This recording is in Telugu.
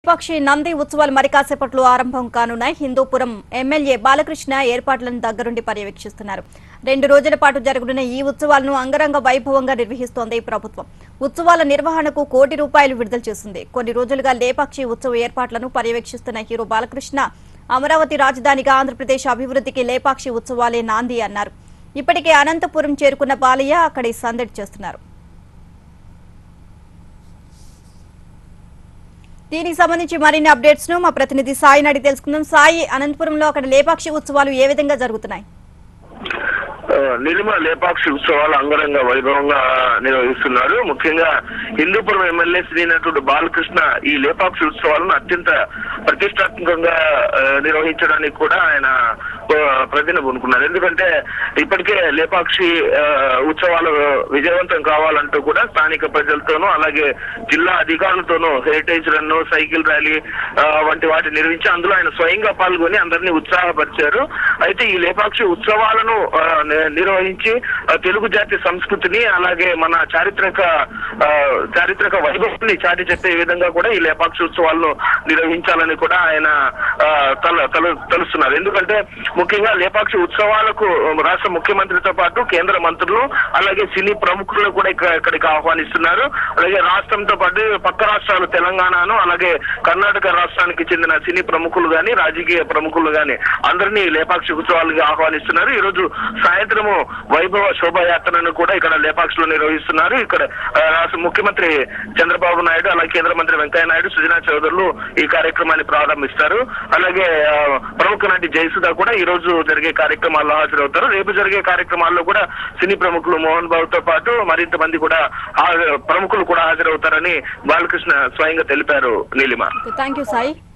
పక్షి నంది ఉత్సవాలు మరి కాసేపట్లో ఆరంభం కానున్నాయి హిందూపురం ఎమ్మెల్యే బాలకృష్ణ ఏర్పాట్లను దగ్గరుండి పర్యవేక్షిస్తున్నారు రెండు రోజుల పాటు జరగనున్న ఈ ఉత్సవాలను అంగరంగ వైభవంగా నిర్వహిస్తోంది ప్రభుత్వం ఉత్సవాల నిర్వహణకు కోటి రూపాయలు విడుదల చేసింది కొన్ని రోజులుగా లేపాక్షి ఉత్సవ ఏర్పాట్లను పర్యవేక్షిస్తున్న హీరో బాలకృష్ణ అమరావతి రాజధానిగా ఆంధ్రప్రదేశ్ అభివృద్ధికి లేపాక్షి ఉత్సవాలే నాంది అన్నారు ఇప్పటికే అనంతపురం చేరుకున్న బాలయ్య అక్కడి సందడి చేస్తున్నారు దీనికి సంబంధించి మరిన్ని అప్డేట్స్ ను మా ప్రతినిధి సాయి అడిగి తెలుసుకుందాం సాయి అనంతపురంలో అక్కడ లేపాక్షి ఉత్సవాలు ఏ విధంగా జరుగుతున్నాయి ఆ, నిలిమ లేపాక్షి ఉత్సవాలు అంగరంగ వైభవంగా నిర్వహిస్తున్నారు ముఖ్యంగా హిందూపురం ఎమ్మెల్యే శ్రీ నటుడు బాలకృష్ణ ఈ లేపాక్షి ఉత్సవాలను అత్యంత ప్రతిష్టాత్మకంగా ఆ, నిర్వహించడానికి కూడా ఆయన ఆ, ప్రతిన పూనుకున్నారు ఎందుకంటే ఇప్పటికే లేపాక్షి ఆ, ఉత్సవాలు విజయవంతం కావాలంటూ కూడా స్థానిక ప్రజలతోనూ అలాగే జిల్లా అధికారులతోనూ హెరిటేజ్ రన్ సైకిల్ ర్యాలీ ఆ, వంటి వాటి నిర్వహించి అందులో ఆయన స్వయంగా పాల్గొని అందరినీ ఉత్సాహపరిచారు అయితే ఈ లేపాక్షి ఉత్సవాలను ఆ, ని- నిర్వహించి ఆ, తెలుగు జాతి సంస్కృతిని అలాగే మన చారిత్రక ఆ, చారిత్రక వైభవాన్ని చాటి చెప్పే విధంగా కూడా ఈ లేపాక్షి ఉత్సవాలను నిర్వహించాలని కూడా ఆయన ఆ, తల తల తలుస్తున్నారు ఎందుకంటే ముఖ్యంగా లేపాక్షి ఉత్సవాలకు రాష్ట్ర ముఖ్యమంత్రితో పాటు కేంద్ర మంత్రులు అలాగే సినీ ప్రముఖులను కూడా ఇక్కడ- ఇక్కడికి ఆహ్వానిస్తున్నారు అలాగే రాష్ట్రంతో పాటు పక్క రాష్ట్రాలు తెలంగాణను అలాగే కర్ణాటక రాష్ట్రానికి చెందిన సినీ ప్రముఖులు గాని రాజకీయ ప్రముఖులు గాని అందరినీ లేపాక్షి ఉత్సవాలకు ఆహ్వానిస్తున్నారు ఈ రోజు సాయంత్రము వైభవ శోభాయాత్రను కూడా ఇక్కడ లేపాక్షిలో నిర్వహిస్తున్నారు ఇక్కడ ఆ, రాష్ట్ర ముఖ్యమంత్రి చంద్రబాబు నాయుడు అలాగే కేంద్ర మంత్రి వెంకయ్య నాయుడు సుజనా చౌదరులు ఈ కార్యక్రమాన్ని ప్రారంభిస్తారు అలాగే ఆ, ప్రముఖ నటి జయసుధ కూడా ఈ రోజు జరిగే కార్యక్రమాల్లో హాజరవుతారు రేపు జరిగే కార్యక్రమాల్లో కూడా సినీ ప్రముఖులు మోహన్ బాబుతో పాటు మరింత మంది కూడా హా- ప్రముఖులు కూడా హాజరవుతారని బాలకృష్ణ స్వయంగా తెలిపారు నీలిమ థ్యాంక్ యూ సాయి